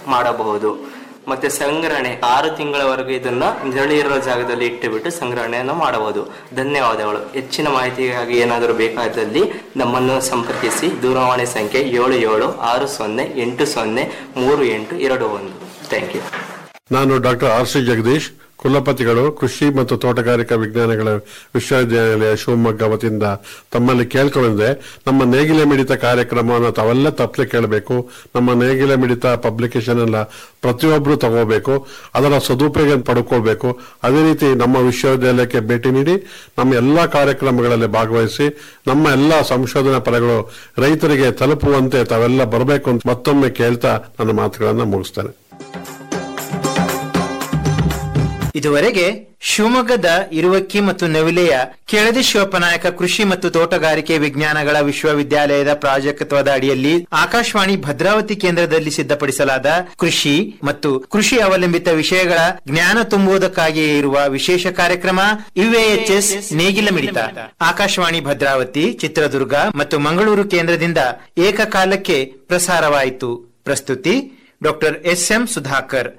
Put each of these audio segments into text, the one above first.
ಮಾಡಬಹುದು ಮತ್ತೆ ಸಂಗ್ರಹಣೆ ಆರು ತಿಂಗಳವರೆಗೂ ಇದನ್ನ ನೆರಳು ಇರೋ ಜಾಗದಲ್ಲಿ ಇಟ್ಟುಬಿಟ್ಟು ಸಂಗ್ರಹಣೆಯನ್ನು ಮಾಡಬಹುದು ಧನ್ಯವಾದಗಳು ಹೆಚ್ಚಿನ ಮಾಹಿತಿಗಾಗಿ ಏನಾದರೂ ಬೇಕಾದಲ್ಲಿ ನಮ್ಮನ್ನು ಸಂಪರ್ಕಿಸಿ ದೂರವಾಣಿ ಸಂಖ್ಯೆ ಏಳು ಏಳು ಆರು ಸೊನ್ನೆ ಎಂಟು ಸೊನ್ನೆ ಮೂರು ಎಂಟು ಎರಡು ಒಂದು ಥ್ಯಾಂಕ್ ಯು ನಾನು ಡಾಕ್ಟರ್ ಆರ್ ಸಿ ಜಗದೀಶ್ ಕುಲಪತಿಗಳು ಕೃಷಿ ಮತ್ತು ತೋಟಗಾರಿಕಾ ವಿಜ್ಞಾನಗಳ ವಿಶ್ವವಿದ್ಯಾನಿಲಯ ಶಿವಮೊಗ್ಗ ವತಿಯಿಂದ ತಮ್ಮಲ್ಲಿ ಕೇಳ್ಕೊಂಡಿದೆ ನಮ್ಮ ನೇಗಿಲ ಮಿಡಿತ ಕಾರ್ಯಕ್ರಮವನ್ನು ತಾವೆಲ್ಲ ತಪ್ಪಲೆ ಕೇಳಬೇಕು ನಮ್ಮ ನೇಗಿಲ ಮಿಡಿತ ಪಬ್ಲಿಕೇಶನ್ ಎಲ್ಲ ಪ್ರತಿಯೊಬ್ಬರು ತಗೋಬೇಕು ಅದರ ಸದುಪಯೋಗ ಪಡ್ಕೊಳ್ಬೇಕು ಅದೇ ರೀತಿ ನಮ್ಮ ವಿಶ್ವವಿದ್ಯಾಲಯಕ್ಕೆ ಭೇಟಿ ನೀಡಿ ನಮ್ಮ ಎಲ್ಲಾ ಕಾರ್ಯಕ್ರಮಗಳಲ್ಲಿ ಭಾಗವಹಿಸಿ ನಮ್ಮ ಎಲ್ಲಾ ಸಂಶೋಧನಾ ಫಲಗಳು ರೈತರಿಗೆ ತಲುಪುವಂತೆ ತಾವೆಲ್ಲ ಬರಬೇಕು ಅಂತ ಮತ್ತೊಮ್ಮೆ ಕೇಳ್ತಾ ನನ್ನ ಮಾತುಗಳನ್ನು ಮುಗಿಸ್ತೇನೆ ಇದುವರೆಗೆ ಶಿವಮೊಗ್ಗದ ಇರುವಕ್ಕಿ ಮತ್ತು ನವಿಲೆಯ ಕೆಳದಿ ಶಿವಪ್ಪನಾಯಕ ಕೃಷಿ ಮತ್ತು ತೋಟಗಾರಿಕೆ ವಿಜ್ಞಾನಗಳ ವಿಶ್ವವಿದ್ಯಾಲಯದ ಪ್ರಾಜೆಕ್ಟ್ವದ ಅಡಿಯಲ್ಲಿ ಆಕಾಶವಾಣಿ ಭದ್ರಾವತಿ ಕೇಂದ್ರದಲ್ಲಿ ಸಿದ್ಧಪಡಿಸಲಾದ ಕೃಷಿ ಮತ್ತು ಕೃಷಿ ಅವಲಂಬಿತ ವಿಷಯಗಳ ಜ್ಞಾನ ತುಂಬುವುದಕ್ಕಾಗಿಯೇ ಇರುವ ವಿಶೇಷ ಕಾರ್ಯಕ್ರಮ ಯುಎಎಚ್ಎಸ್ ನೇಗಿಲ ಮಿಡಿತ ಆಕಾಶವಾಣಿ ಭದ್ರಾವತಿ ಚಿತ್ರದುರ್ಗ ಮತ್ತು ಮಂಗಳೂರು ಕೇಂದ್ರದಿಂದ ಏಕಕಾಲಕ್ಕೆ ಪ್ರಸಾರವಾಯಿತು ಪ್ರಸ್ತುತಿ ಡಾಕ್ಟರ್ ಎಸ್ ಎಂ ಸುಧಾಕರ್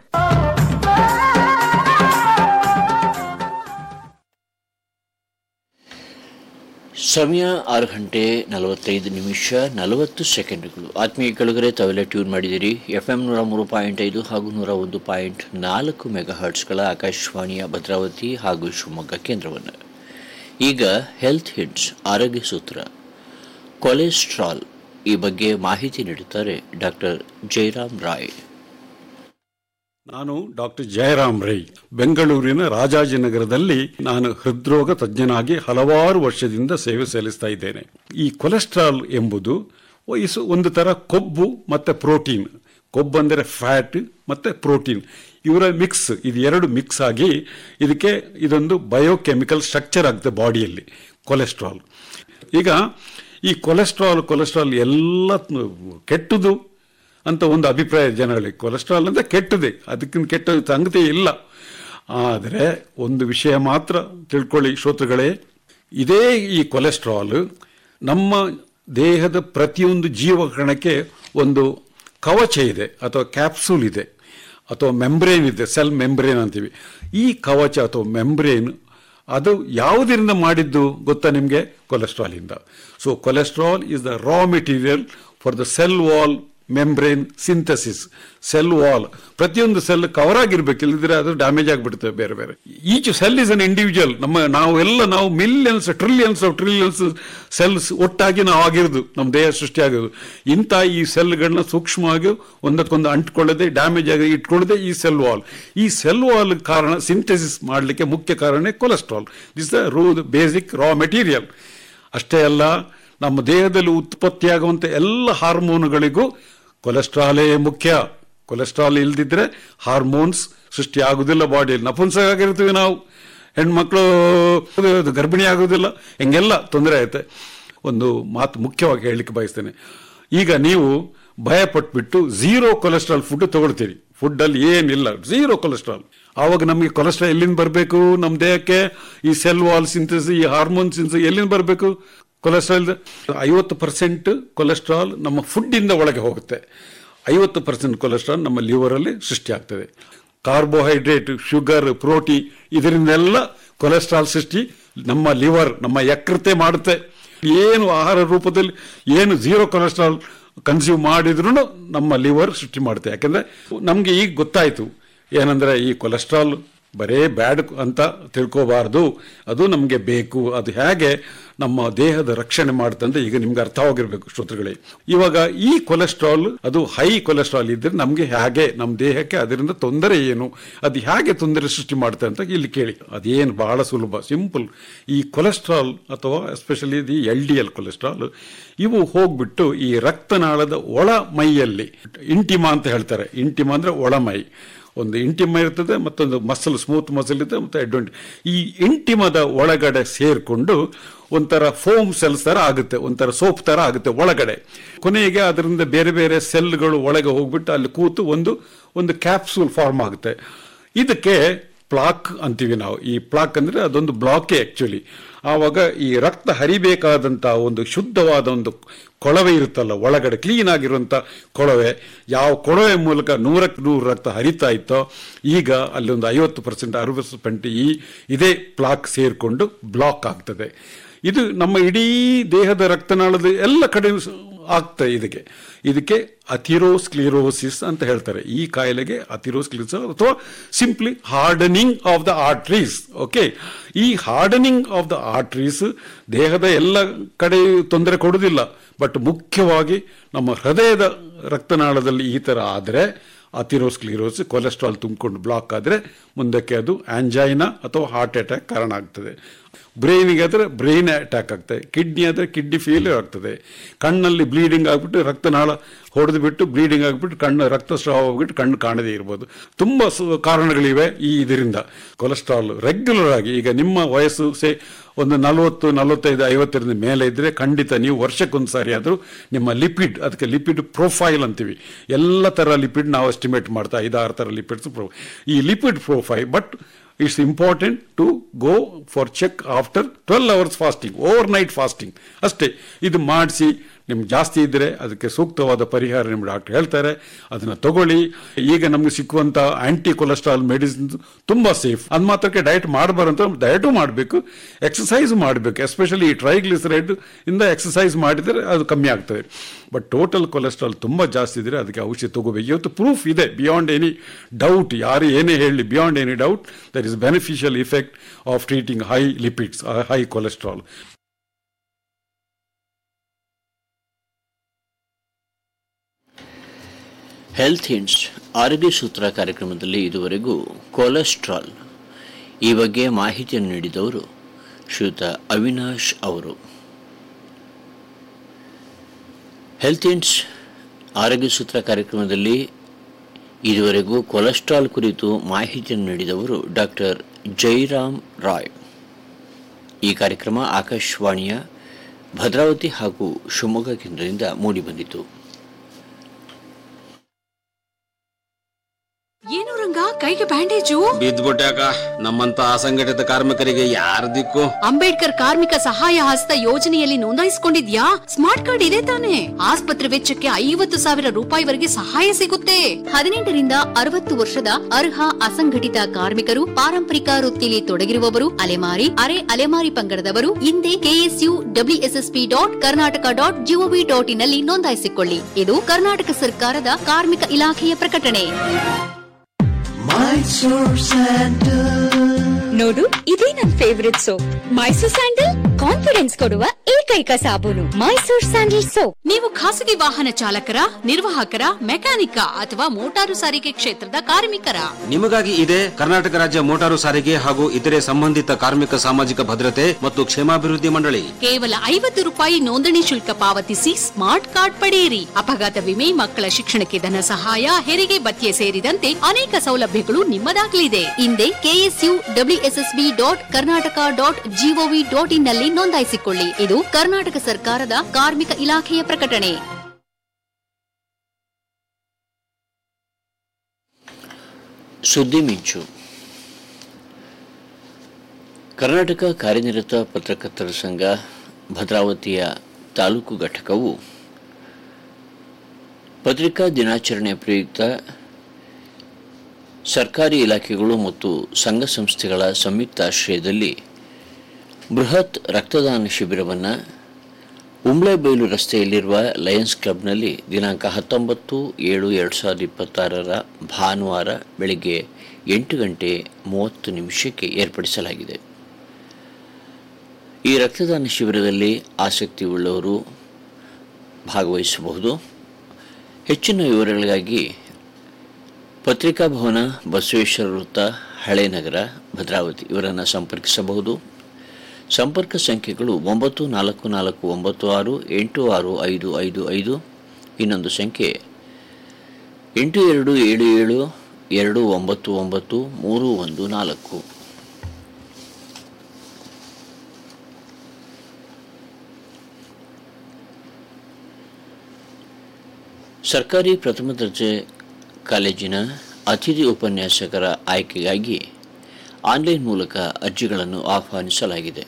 ಸಮಯ ಆರು ಗಂಟೆ ನಲವತ್ತೈದು ನಿಮಿಷ ನಲವತ್ತು ಸೆಕೆಂಡ್ಗಳು ಆತ್ಮೀಯ ಕೆಳಗರೆ ತಾವೆಲ್ಲ ಟ್ಯೂನ್ ಮಾಡಿದಿರಿ ಎಫ್ ಎಂ ನೂರ ಮೂರು ಪಾಯಿಂಟ್ ಐದು ಹಾಗೂ ನೂರ ಒಂದು ಪಾಯಿಂಟ್ ನಾಲ್ಕು ಮೆಗಾ ಹರ್ಟ್ಸ್ಗಳ ಆಕಾಶವಾಣಿಯ ಭದ್ರಾವತಿ ಹಾಗೂ ಶಿವಮೊಗ್ಗ ಕೇಂದ್ರವನ್ನು ಈಗ ಹೆಲ್ತ್ ಹಿಟ್ಸ್ ಆರೋಗ್ಯ ಸೂತ್ರ ಕೊಲೆಸ್ಟ್ರಾಲ್ ಈ ಬಗ್ಗೆ ಮಾಹಿತಿ ನೀಡುತ್ತಾರೆ ಡಾಕ್ಟರ್ ಜಯರಾಮ್ ರಾಯ್ ನಾನು ಡಾಕ್ಟರ್ ಜಯರಾಮ್ ರೈ ಬೆಂಗಳೂರಿನ ರಾಜಾಜಿನಗರದಲ್ಲಿ ನಾನು ಹೃದ್ರೋಗ ತಜ್ಞನಾಗಿ ಹಲವಾರು ವರ್ಷದಿಂದ ಸೇವೆ ಸಲ್ಲಿಸ್ತಾ ಇದ್ದೇನೆ ಈ ಕೊಲೆಸ್ಟ್ರಾಲ್ ಎಂಬುದು ವಯಸ್ಸು ಒಂದು ತರ ಕೊಬ್ಬು ಮತ್ತೆ ಪ್ರೋಟೀನ್ ಕೊಬ್ಬು ಅಂದರೆ ಫ್ಯಾಟ್ ಮತ್ತೆ ಪ್ರೋಟೀನ್ ಇವರ ಮಿಕ್ಸ್ ಇದು ಎರಡು ಮಿಕ್ಸ್ ಆಗಿ ಇದಕ್ಕೆ ಇದೊಂದು ಬಯೋಕೆಮಿಕಲ್ ಸ್ಟ್ರಕ್ಚರ್ ಆಗುತ್ತೆ ಬಾಡಿಯಲ್ಲಿ ಕೊಲೆಸ್ಟ್ರಾಲ್ ಈಗ ಈ ಕೊಲೆಸ್ಟ್ರಾಲ್ ಕೊಲೆಸ್ಟ್ರಾಲ್ ಎಲ್ಲ ಕೆಟ್ಟದು ಅಂತ ಒಂದು ಅಭಿಪ್ರಾಯ ಜನಗಳಿಗೆ ಕೊಲೆಸ್ಟ್ರಾಲ್ ಅಂತ ಕೆಟ್ಟದೆ ಅದಕ್ಕಿಂತ ಕೆಟ್ಟ ಸಂಗತಿ ಇಲ್ಲ ಆದರೆ ಒಂದು ವಿಷಯ ಮಾತ್ರ ತಿಳ್ಕೊಳ್ಳಿ ಶ್ರೋತೃಗಳೇ ಇದೇ ಈ ಕೊಲೆಸ್ಟ್ರಾಲ್ ನಮ್ಮ ದೇಹದ ಪ್ರತಿಯೊಂದು ಜೀವಕಣಕ್ಕೆ ಒಂದು ಕವಚ ಇದೆ ಅಥವಾ ಕ್ಯಾಪ್ಸೂಲ್ ಇದೆ ಅಥವಾ ಮೆಂಬ್ರೇನ್ ಇದೆ ಸೆಲ್ ಮೆಂಬ್ರೇನ್ ಅಂತೀವಿ ಈ ಕವಚ ಅಥವಾ ಮೆಂಬ್ರೇನ್ ಅದು ಯಾವುದರಿಂದ ಮಾಡಿದ್ದು ಗೊತ್ತಾ ನಿಮಗೆ ಕೊಲೆಸ್ಟ್ರಾಲಿಂದ so cholesterol is the raw material for the cell wall membrane synthesis cell wall ಪ್ರತಿಯೊಂದು ಸೆಲ್ ಕವರ್ ಆಗಿರ್ಬೇಕು ಇಲ್ಲದಿದ್ರೆ ಅದು ಡ್ಯಾಮೇಜ್ ಆಗಿಬಿಡುತ್ತೆ ಬೇರೆ ಬೇರೆ each cell is an individual ನಮ್ಮ ನಾವೆಲ್ಲ ನಾವು millions trillions of trillions cells ಒಟ್ಟಾಗಿ ನಾವು ಆಗಿರೋದು ನಮ್ಮ ದೇಹ ಸೃಷ್ಟಿಯಾಗೋದು ಇಂಥ ಈ ಸೆಲ್ಗಳನ್ನ ಸೂಕ್ಷ್ಮವಾಗಿ ಒಂದಕ್ಕೊಂದು ಅಂಟ್ಕೊಳ್ಳದೆ ಡ್ಯಾಮೇಜ್ ಆಗಿ ಇಟ್ಕೊಳ್ಳದೆ ಈ ಸೆಲ್ ವಾಲ್ ಈ ಸೆಲ್ ವಾಲ್ ಕಾರಣ ಸಿಂಥಸಿಸ್ ಮಾಡಲಿಕ್ಕೆ ಮುಖ್ಯ ಕಾರಣ ಕೊಲೆಸ್ಟ್ರಾಲ್ ದಿಸ್ ದ ರೂ ಬೇಸಿಕ್ ರಾ ಮೆಟೀರಿಯಲ್ ಅಷ್ಟೇ ಅಲ್ಲ ನಮ್ಮ ದೇಹದಲ್ಲಿ ಉತ್ಪತ್ತಿಯಾಗುವಂಥ ಎಲ್ಲ ಹಾರ್ಮೋನುಗಳಿಗೂ ಕೊಲೆಸ್ಟ್ರಾಲೇ ಮುಖ್ಯ ಕೊಲೆಸ್ಟ್ರಾಲ್ ಇಲ್ದಿದ್ರೆ ಹಾರ್ಮೋನ್ಸ್ ಸೃಷ್ಟಿ ಆಗುದಿಲ್ಲ ಬಾಡಿಯಲ್ಲಿ ನಪುಂಸಕಾಗಿರ್ತೀವಿ ನಾವು ಹೆಣ್ಮಕ್ಳು ಗರ್ಭಿಣಿ ಆಗೋದಿಲ್ಲ ಹಿಂಗೆಲ್ಲ ತೊಂದರೆ ಆಯ್ತೆ ಒಂದು ಮಾತು ಮುಖ್ಯವಾಗಿ ಹೇಳಲಿಕ್ಕೆ ಬಯಸ್ತೇನೆ ಈಗ ನೀವು ಭಯ ಪಟ್ಬಿಟ್ಟು ಝೀರೋ ಕೊಲೆಸ್ಟ್ರಾಲ್ ಫುಡ್ ತಗೊಳ್ತೀರಿ ಫುಡ್ ಅಲ್ಲಿ ಏನಿಲ್ಲ ಝೀರೋ ಕೊಲೆಸ್ಟ್ರಾಲ್ ಆವಾಗ ನಮಗೆ ಕೊಲೆಸ್ಟ್ರಾಲ್ ಎಲ್ಲಿಂದ ಬರಬೇಕು ನಮ್ಮ ದೇಹಕ್ಕೆ ಈ ಸೆಲ್ ವಾಲ್ ಸಿಂಥಸಿಸ್ ಈ ಹಾರ್ಮೋನ್ ಸಿಂಥಸಿಸ್ ಎಲ್ಲಿಂದ ಬರಬೇಕು ಕೊಲೆಸ್ಟ್ರಾಲ್ ಐವತ್ತು ಪರ್ಸೆಂಟ್ ಕೊಲೆಸ್ಟ್ರಾಲ್ ನಮ್ಮ ಫುಡ್ ಇಂದ ಒಳಗೆ ಹೋಗುತ್ತೆ ಐವತ್ತು ಪರ್ಸೆಂಟ್ ಕೊಲೆಸ್ಟ್ರಾಲ್ ನಮ್ಮ ಲಿವರ್ ಅಲ್ಲಿ ಸೃಷ್ಟಿ ಆಗ್ತದೆ ಕಾರ್ಬೋಹೈಡ್ರೇಟ್ ಶುಗರ್ ಪ್ರೋಟೀನ್ ಇದರಿಂದೆಲ್ಲ ಕೊಲೆಸ್ಟ್ರಾಲ್ ಸೃಷ್ಟಿ ನಮ್ಮ ಲಿವರ್ ನಮ್ಮ ಯಕೃತೆ ಮಾಡುತ್ತೆ ಏನು ಆಹಾರ ರೂಪದಲ್ಲಿ ಏನು ಝೀರೋ ಕೊಲೆಸ್ಟ್ರಾಲ್ ಕನ್ಸ್ಯೂಮ್ ಮಾಡಿದ್ರು ನಮ್ಮ ಲಿವರ್ ಸೃಷ್ಟಿ ಮಾಡುತ್ತೆ ಯಾಕಂದ್ರೆ ನಮಗೆ ಈಗ ಗೊತ್ತಾಯ್ತು ಏನಂದ್ರೆ ಈ ಕೊಲೆಸ್ಟ್ರಾಲ್ ಬರೇ ಬ್ಯಾಡ್ ಅಂತ ತಿಳ್ಕೋಬಾರ್ದು ಅದು ನಮಗೆ ಬೇಕು ಅದು ಹೇಗೆ ನಮ್ಮ ದೇಹದ ರಕ್ಷಣೆ ಮಾಡುತ್ತೆ ಅಂತ ಈಗ ನಿಮ್ಗೆ ಅರ್ಥವಾಗಿರ್ಬೇಕು ಶ್ರೋತೃಗಳೇ ಇವಾಗ ಈ ಕೊಲೆಸ್ಟ್ರಾಲ್ ಅದು ಹೈ ಕೊಲೆಸ್ಟ್ರಾಲ್ ಇದ್ರೆ ನಮಗೆ ಹೇಗೆ ನಮ್ಮ ದೇಹಕ್ಕೆ ಅದರಿಂದ ತೊಂದರೆ ಏನು ಅದು ಹೇಗೆ ತೊಂದರೆ ಸೃಷ್ಟಿ ಮಾಡುತ್ತೆ ಅಂತ ಇಲ್ಲಿ ಕೇಳಿ ಅದೇನು ಬಹಳ ಸುಲಭ ಸಿಂಪಲ್ ಈ ಕೊಲೆಸ್ಟ್ರಾಲ್ ಅಥವಾ especially the L D L cholesterol ಇವು ಹೋಗ್ಬಿಟ್ಟು ಈ ರಕ್ತನಾಳದ ಒಳ ಮೈಯಲ್ಲಿ ಇಂಟಿಮಾ ಅಂತ ಹೇಳ್ತಾರೆ ಇಂಟಿಮಾ ಅಂದ್ರೆ ಒಳಮೈ ಒಂದು ಇಂಟಿಮ ಇರ್ತದೆ ಮತ್ತೊಂದು ಮಸಲ್ ಸ್ಮೂತ್ ಮಸಲ್ ಇದೆ ಮತ್ತು ಅಡ್ವಾಂಟ್ ಈ ಇಂಟಿಮದ ಒಳಗಡೆ ಸೇರಿಕೊಂಡು ಒಂಥರ ಫೋಮ್ ಸೆಲ್ಸ್ ತರ ಆಗುತ್ತೆ ಒಂಥರ ಸೋಪ್ ತರ ಆಗುತ್ತೆ ಒಳಗಡೆ ಕೊನೆಗೆ ಅದರಿಂದ ಬೇರೆ ಬೇರೆ ಸೆಲ್ಗಳು ಒಳಗೆ ಹೋಗ್ಬಿಟ್ಟು ಅಲ್ಲಿ ಕೂತು ಒಂದು ಒಂದು ಕ್ಯಾಪ್ಸೂಲ್ ಫಾರ್ಮ್ ಆಗುತ್ತೆ ಇದಕ್ಕೆ ಪ್ಲಾಕ್ ಅಂತೀವಿ ನಾವು ಈ ಪ್ಲಾಕ್ ಅಂದ್ರೆ ಅದೊಂದು ಬ್ಲಾಕೇ ಆಕ್ಚುಲಿ ಆವಾಗ ಈ ರಕ್ತ ಹರಿಬೇಕಾದಂತ ಒಂದು ಶುದ್ಧವಾದ ಒಂದು ಕೊಳವೆ ಇರುತ್ತಲ್ಲ ಒಳಗಡೆ ಕ್ಲೀನ್ ಆಗಿರುವಂತ ಕೊಳವೆ ಯಾವ ಕೊಳವೆ ಮೂಲಕ ನೂರಕ್ಕೆ ನೂರು ರಕ್ತ ಹರಿತಾ ಇತ್ತೋ ಈಗ ಅಲ್ಲಿ ಒಂದು ಐವತ್ತು ಪರ್ಸೆಂಟ್ ಅರವತ್ತು ಪರ್ಸೆಂಟ್ ಈ ಇದೇ ಪ್ಲಾಕ್ ಸೇರಿಕೊಂಡು ಬ್ಲಾಕ್ ಆಗ್ತದೆ ಇದು ನಮ್ಮ ಇಡೀ ದೇಹದ ರಕ್ತನಾಳದ ಎಲ್ಲ ಕಡೆ ಆಗ್ತದೆ ಇದಕ್ಕೆ ಇದಕ್ಕೆ ಅಥಿರೋಸ್ಕ್ಲಿರೋಸಿಸ್ ಅಂತ ಹೇಳ್ತಾರೆ ಈ ಕಾಯಿಲೆಗೆ ಅಥಿರೋಸ್ಕ್ಲಿರೋಸಿಸ್ ಅಥವಾ simply hardening of the arteries okay ಈ ಹಾರ್ಡನಿಂಗ್ ಆಫ್ ದ ಆರ್ಟ್ರೀಸ್ ದೇಹದ ಎಲ್ಲ ಕಡೆ ತೊಂದರೆ ಕೊಡುವುದಿಲ್ಲ ಬಟ್ ಮುಖ್ಯವಾಗಿ ನಮ್ಮ ಹೃದಯದ ರಕ್ತನಾಳದಲ್ಲಿ ಈ ಥರ ಆದರೆ ಅಥಿರೋಸ್ಕ್ಲಿರೋಸಿಸ್ ಕೊಲೆಸ್ಟ್ರಾಲ್ ತುಂಬಿಕೊಂಡು ಬ್ಲಾಕ್ ಆದರೆ ಮುಂದಕ್ಕೆ ಅದು ಆಂಜೈನಾ ಅಥವಾ ಹಾರ್ಟ್ ಅಟ್ಯಾಕ್ ಕಾರಣ ಆಗ್ತದೆ ಬ್ರೈನಿಗೆ ಆದರೆ ಬ್ರೈನ್ ಅಟ್ಯಾಕ್ ಆಗ್ತದೆ ಕಿಡ್ನಿ ಆದರೆ ಕಿಡ್ನಿ ಫೇಲ್ಯೂರ್ ಆಗ್ತದೆ ಕಣ್ಣಲ್ಲಿ ಬ್ಲೀಡಿಂಗ್ ಆಗಿಬಿಟ್ಟು ರಕ್ತನಾಳ ಹೊಡೆದು ಬಿಟ್ಟು ಬ್ಲೀಡಿಂಗ್ ಆಗಿಬಿಟ್ಟು ಕಣ್ಣು ರಕ್ತಸ್ರಾವ ಆಗಿಬಿಟ್ಟು ಕಣ್ಣು ಕಾಣದೇ ಇರ್ಬೋದು ತುಂಬ ಸು- ಕಾರಣಗಳಿವೆ ಈ ಇದರಿಂದ ಕೊಲೆಸ್ಟ್ರಾಲ್ ರೆಗ್ಯುಲರ್ ಆಗಿ ಈಗ ನಿಮ್ಮ ವಯಸ್ಸು ಸೇ ಒಂದು ನಲವತ್ತು ನಲವತ್ತೈದು ಐವತ್ತರಿಂದ ಮೇಲೆ ಇದ್ರೆ ಖಂಡಿತ ನೀವು ವರ್ಷಕ್ಕೊಂದು ಸಾರಿ ಆದರೂ ನಿಮ್ಮ ಲಿಪಿಡ್ ಅದಕ್ಕೆ ಲಿಪಿಡ್ ಪ್ರೊಫೈಲ್ ಅಂತೀವಿ ಎಲ್ಲ ಥರ ಲಿಪಿಡ್ ನಾವು ಎಸ್ಟಿಮೇಟ್ ಮಾಡ್ತಾ ಐದಾರು ಥರ ಲಿಪಿಡ್ಸ್ ಈ lipid profile but it's important to go for check after twelve hours fasting overnight fasting ಅಷ್ಟೇ ಇದು ಮಾಡಿಸಿ ನಿಮ್ಗೆ ಜಾಸ್ತಿ ಇದ್ದರೆ ಅದಕ್ಕೆ ಸೂಕ್ತವಾದ ಪರಿಹಾರ ನಿಮ್ಮ ಡಾಕ್ಟರ್ ಹೇಳ್ತಾರೆ ಅದನ್ನು ತಗೊಳ್ಳಿ ಈಗ ನಮಗೆ ಸಿಕ್ಕುವಂಥ ಆಂಟಿ ಕೊಲೆಸ್ಟ್ರಾಲ್ ಮೆಡಿಸಿನ್ಸ್ ತುಂಬ ಸೇಫ್ ಅದು ಮಾತ್ರಕ್ಕೆ ಡಯಟ್ ಮಾಡಬಾರಂತ ಡಯಟು ಮಾಡಬೇಕು ಎಕ್ಸಸೈಸ್ ಮಾಡಬೇಕು ಎಸ್ಪೆಷಲಿ ಈ ಟ್ರೈಗ್ಲಿಸರೈಡ್ ಇಂದ ಎಕ್ಸಸೈಸ್ ಮಾಡಿದರೆ ಅದು ಕಮ್ಮಿ ಆಗ್ತದೆ ಬಟ್ ಟೋಟಲ್ ಕೊಲೆಸ್ಟ್ರಾಲ್ ತುಂಬ ಜಾಸ್ತಿ ಇದ್ದರೆ ಅದಕ್ಕೆ ಔಷಧಿ ತಗೋಬೇಕು ಇವತ್ತು ಪ್ರೂಫ್ ಇದೆ ಬಿಯಾಂಡ್ ಎನಿ ಡೌಟ್ ಯಾರು ಏನೇ ಹೇಳಲಿ beyond any doubt there is beneficial effect of treating high lipids high cholesterol health hints ಆರೋಗ್ಯ ಸೂತ್ರ ಕಾರ್ಯಕ್ರಮದಲ್ಲಿ ಇದುವರೆಗೂ ಕೊಲೆಸ್ಟ್ರಾಲ್ ಈ ಬಗ್ಗೆ ಮಾಹಿತಿಯನ್ನು ನೀಡಿದವರು ಶ್ರೀಯುತ ಅವಿನಾಶ್ ಅವರು ಹೆಲ್ತ್ ಹಿಂಟ್ಸ್ ಆರೋಗ್ಯ ಸೂತ್ರ ಕಾರ್ಯಕ್ರಮದಲ್ಲಿ ಇದುವರೆಗೂ ಕೊಲೆಸ್ಟ್ರಾಲ್ ಕುರಿತು ಮಾಹಿತಿಯನ್ನು ನೀಡಿದವರು ಡಾಕ್ಟರ್ ಜೈರಾಮ್ ರಾಯ್ ಈ ಕಾರ್ಯಕ್ರಮ ಆಕಾಶವಾಣಿಯ ಭದ್ರಾವತಿ ಹಾಗೂ ಶಿವಮೊಗ್ಗ ಕೇಂದ್ರದಿಂದ ಮೂಡಿಬಂದಿತು ಏನು ರಂಗ ಕೈಗೆ ಬ್ಯಾಂಡೇಜು ಬಿದ್ದ್ಬಿಟ್ಯಾಕ ನಮ್ಮಂತ ಅಸಂಘಟಿತ ಕಾರ್ಮಿಕರಿಗೆ ಯಾರ ದಿಕ್ಕು ಅಂಬೇಡ್ಕರ್ ಕಾರ್ಮಿಕ ಸಹಾಯ ಹಸ್ತ ಯೋಜನೆಯಲ್ಲಿ ನೋಂದಾಯಿಸಿಕೊಂಡಿದ್ಯಾ ಸ್ಮಾರ್ಟ್ ಕಾರ್ಡ್ ಇದೆ ತಾನೆ ಆಸ್ಪತ್ರೆ ವೆಚ್ಚಕ್ಕೆ ಐವತ್ತು ಸಾವಿರ ರೂಪಾಯಿವರೆಗೆ ಸಹಾಯ ಸಿಗುತ್ತೆ ಹದಿನೆಂಟರಿಂದ ಅರವತ್ತು ವರ್ಷದ ಅರ್ಹ ಅಸಂಘಟಿತ ಕಾರ್ಮಿಕರು ಪಾರಂಪರಿಕ ವೃತ್ತಿಲಿ ತೊಡಗಿರುವವರು ಅಲೆಮಾರಿ ಅರೆ ಅಲೆಮಾರಿ ಪಂಗಡದವರು ಹಿಂದೆ KSU WSSP dot Karnataka dot GOV dot in ನಲ್ಲಿ ನೋಂದಾಯಿಸಿಕೊಳ್ಳಿ ಇದು ಕರ್ನಾಟಕ ಸರ್ಕಾರದ ಕಾರ್ಮಿಕ ಇಲಾಖೆಯ ಪ್ರಕಟಣೆ ನೋಡು ಇದೇ ನನ್ favourite soap Mysore sandal confidence ಕೊಡುವ ಏಕೈಕ ಸಾಬೂನು ಮೈಸೂರ್ ಸ್ಯಾಂಡಲ್ ಸೋಪ್ ನೀವು ಖಾಸಗಿ ವಾಹನ ಚಾಲಕರ ನಿರ್ವಾಹಕರ ಮೆಕ್ಯಾನಿಕ ಅಥವಾ ಮೋಟಾರು ಸಾರಿಗೆ ಕ್ಷೇತ್ರದ ಕಾರ್ಮಿಕರ ನಿಮಗಾಗಿ ಇದೆ ಕರ್ನಾಟಕ ರಾಜ್ಯ ಮೋಟಾರು ಸಾರಿಗೆ ಹಾಗೂ ಇತರೆ ಸಂಬಂಧಿತ ಕಾರ್ಮಿಕ ಸಾಮಾಜಿಕ ಭದ್ರತೆ ಮತ್ತು ಕ್ಷೇಮಾಭಿವೃದ್ಧಿ ಮಂಡಳಿ ಕೇವಲ ಐವತ್ತು ರೂಪಾಯಿ ನೋಂದಣಿ ಶುಲ್ಕ ಪಾವತಿಸಿ ಸ್ಮಾರ್ಟ್ ಕಾರ್ಡ್ ಪಡೆಯಿರಿ ಅಪಘಾತ ವಿಮೆ ಮಕ್ಕಳ ಶಿಕ್ಷಣಕ್ಕೆ ಧನ ಸಹಾಯ ಹೆರಿಗೆ ಭತ್ಯೆ ಸೇರಿದಂತೆ ಅನೇಕ ಸೌಲಭ್ಯಗಳು ನಿಮ್ಮದಾಗಲಿದೆ ಹಿಂದೆ KSU WSSB dot Karnataka dot GOV dot in ನಲ್ಲಿ ನೋಂದಾಯಿಸಿಕೊಳ್ಳಿ ಇದು ಕರ್ನಾಟಕ ಸರ್ಕಾರದ ಕಾರ್ಮಿಕ ಇಲಾಖೆಯ ಪ್ರಕಟಣೆ ಸುದ್ದಿ ಮಿಂಚು ಕರ್ನಾಟಕ ಕಾರ್ಯನಿರತ ಪತ್ರಕರ್ತರ ಸಂಘ ಭದ್ರಾವತಿಯ ತಾಲೂಕು ಘಟಕವು ಪತ್ರಿಕಾ ದಿನಾಚರಣೆ ಪ್ರಯುಕ್ತ ಸರ್ಕಾರಿ ಇಲಾಖೆಗಳು ಮತ್ತು ಸಂಘ ಸಂಸ್ಥೆಗಳ ಸಂಯುಕ್ತಾಶ್ರಯದಲ್ಲಿ ಬೃಹತ್ ರಕ್ತದಾನ ಶಿಬಿರವನ್ನು ಉಂಬ್ಳೆಬೈಲು ರಸ್ತೆಯಲ್ಲಿರುವ ಲಯನ್ಸ್ ಕ್ಲಬ್ನಲ್ಲಿ ದಿನಾಂಕ ಹತ್ತೊಂಬತ್ತು ಏಳು ಎರಡು ಸಾವಿರದ ಇಪ್ಪತ್ತಾರರ ಭಾನುವಾರ ಬೆಳಗ್ಗೆ ಎಂಟು ಗಂಟೆ ಮೂವತ್ತು ನಿಮಿಷಕ್ಕೆ ಏರ್ಪಡಿಸಲಾಗಿದೆ ಈ ರಕ್ತದಾನ ಶಿಬಿರದಲ್ಲಿ ಆಸಕ್ತಿ ಉಳ್ಳವರು ಭಾಗವಹಿಸಬಹುದು ಹೆಚ್ಚಿನ ವಿವರಗಳಿಗಾಗಿ ಪತ್ರಿಕಾ ಭವನ ಬಸವೇಶ್ವರ ವೃತ್ತ ಹಳೆ ನಗರ ಭದ್ರಾವತಿ ಇವರನ್ನು ಸಂಪರ್ಕಿಸಬಹುದು ಸಂಪರ್ಕ ಸಂಖ್ಯೆಗಳು ಒಂಬತ್ತು ನಾಲ್ಕು ನಾಲ್ಕು ಒಂಬತ್ತು ಆರು ಎಂಟು ಆರು ಐದು ಐದು ಐದು ಇನ್ನೊಂದು ಸಂಖ್ಯೆ ಎಂಟು ಎರಡು ಏಳು ಏಳು ಎರಡು ಒಂಬತ್ತು ಒಂಬತ್ತು ಮೂರು ಒಂದು ನಾಲ್ಕು ಸರ್ಕಾರಿ ಪ್ರಥಮ ದರ್ಜೆ ಕಾಲೇಜಿನ ಅತಿಥಿ ಉಪನ್ಯಾಸಕರ ಆಯ್ಕೆಗಾಗಿ ಆನ್ಲೈನ್ ಮೂಲಕ ಅರ್ಜಿಗಳನ್ನು ಆಹ್ವಾನಿಸಲಾಗಿದೆ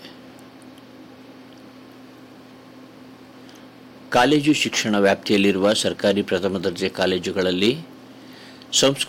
ಕಾಲೇಜು ಶಿಕ್ಷಣ ವ್ಯಾಪ್ತಿಯಲ್ಲಿರುವ ಸರ್ಕಾರಿ ಪ್ರಥಮ ದರ್ಜೆ ಕಾಲೇಜುಗಳಲ್ಲಿ ಸಂಸ್ಕೃತ